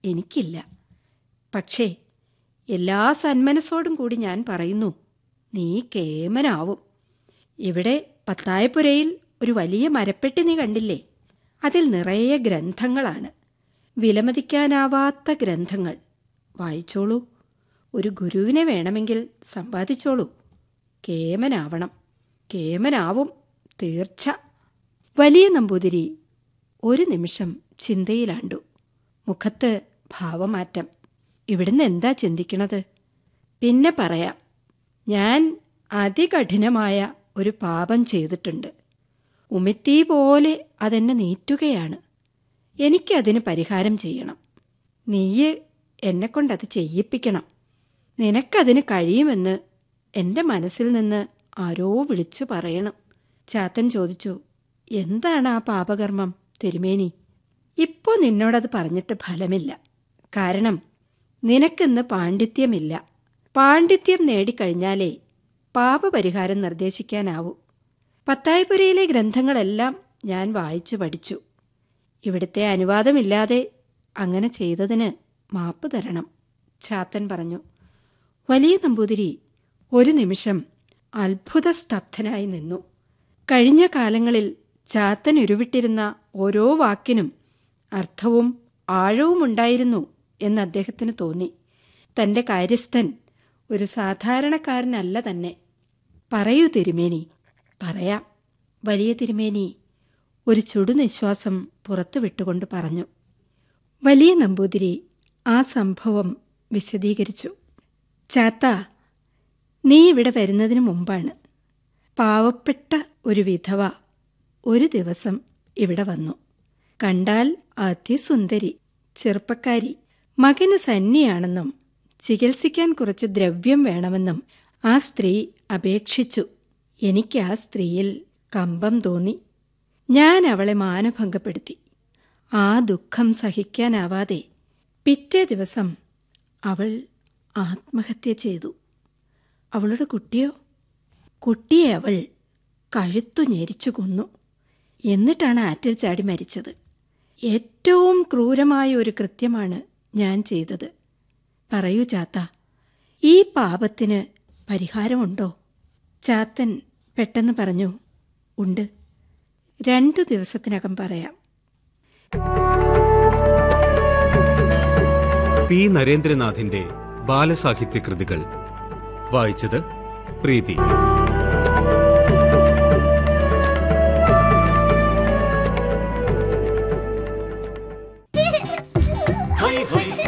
എനിക്കില്ല പക്ഷേ എല്ലാ സന്മനസ്സോടും കൂടി ഞാൻ പറയുന്നു നീ കേമനാവും ഇവിടെ പത്തായപ്പുരയിൽ ഒരു വലിയ മരപ്പെട്ടി നീ കണ്ടില്ലേ അതിൽ നിറയെ ഗ്രന്ഥങ്ങളാണ് വിലമതിക്കാനാവാത്ത ഗ്രന്ഥങ്ങൾ വായിച്ചോളൂ ഒരു ഗുരുവിനെ വേണമെങ്കിൽ സമ്പാദിച്ചോളൂ കേമനാവണം കേമനാവും തീർച്ച വലിയ നമ്പൂതിരി ഒരു നിമിഷം ചിന്തയിലാണ്ടു മുഖത്ത് ഭാവമാറ്റം ഇവിടുന്ന് എന്താ ചിന്തിക്കണത് പിന്നെ പറയാം ഞാൻ അതികഠിനമായ ഒരു പാപം ചെയ്തിട്ടുണ്ട് ഉമിത്തീ പോലെ അതെന്നെ നീറ്റുകയാണ് എനിക്കതിന് പരിഹാരം ചെയ്യണം നീയ് എന്നെക്കൊണ്ടത് ചെയ്യിപ്പിക്കണം നിനക്കതിന് കഴിയുമെന്ന് എൻ്റെ മനസ്സിൽ നിന്ന് ആരോ വിളിച്ചു പറയണം ചാത്തൻ ചോദിച്ചു എന്താണ് ആ പാപകർമ്മം തിരുമേനി ഇപ്പോൾ നിന്നോടത് പറഞ്ഞിട്ട് ഫലമില്ല കാരണം നിനക്കിന്ന് പാണ്ഡിത്യമില്ല പാണ്ഡിത്യം നേടിക്കഴിഞ്ഞാലേ പാപപരിഹാരം നിർദ്ദേശിക്കാനാവൂ പത്തായപുരയിലെ ഗ്രന്ഥങ്ങളെല്ലാം ഞാൻ വായിച്ചു പഠിച്ചു ഇവിടുത്തെ അനുവാദമില്ലാതെ അങ്ങനെ ചെയ്തതിന് മാപ്പ് തരണം ചാത്തൻ പറഞ്ഞു വലിയ നമ്പൂതിരി ഒരു നിമിഷം അത്ഭുത സ്തബ്ധനായി നിന്നു കഴിഞ്ഞ കാലങ്ങളിൽ ചാത്തൻ ഉരുവിട്ടിരുന്ന ഓരോ വാക്കിനും അർത്ഥവും ആഴവും ഉണ്ടായിരുന്നു എന്ന് അദ്ദേഹത്തിന് തോന്നി തൻ്റെ കാര്യസ്ഥൻ ഒരു സാധാരണക്കാരനല്ല തന്നെ പറയൂ തിരുമേനി പറയാം വലിയ തിരുമേനി ഒരു ചുടുനിശ്വാസം പുറത്തു വിട്ടുകൊണ്ട് പറഞ്ഞു വലിയ നമ്പൂതിരി ആ സംഭവം വിശദീകരിച്ചു ചാത്ത നീ ഇവിടെ വരുന്നതിന് മുമ്പാണ് പാവപ്പെട്ട ഒരു വിധവ ഒരു ദിവസം ഇവിടെ വന്നു കണ്ടാൽ അതിസുന്ദരി ചെറുപ്പക്കാരി മകന് സന്നിയാണെന്നും ചികിത്സിക്കാൻ കുറച്ച് ദ്രവ്യം വേണമെന്നും ആ സ്ത്രീ അപേക്ഷിച്ചു എനിക്ക് ആ സ്ത്രീയിൽ കമ്പം തോന്നി ഞാൻ അവളെ മാനഭംഗപ്പെടുത്തി ആ ദുഃഖം സഹിക്കാനാവാതെ പിറ്റേ ദിവസം അവൾ ആത്മഹത്യ ചെയ്തു അവളുടെ കുട്ടിയോ കുട്ടിയെ അവൾ കഴുത്തു ഞെരിച്ചു കൊന്നു എന്നിട്ടാണ് ആറ്റിൽ ചാടി മരിച്ചത് ഏറ്റവും ക്രൂരമായ ഒരു കൃത്യമാണ് ഞാൻ ചെയ്തത് പറയൂ ചാത്ത ഈ പാപത്തിന് പരിഹാരമുണ്ടോ ചാത്തൻ പെട്ടെന്ന് പറഞ്ഞു ഉണ്ട് രണ്ടു ദിവസത്തിനകം പറയാം പി നരേന്ദ്രനാഥിന്റെ ബാലസാഹിത്യ കൃതികൾ വായിച്ചത് പ്രീതി ഹൈ ഹൈ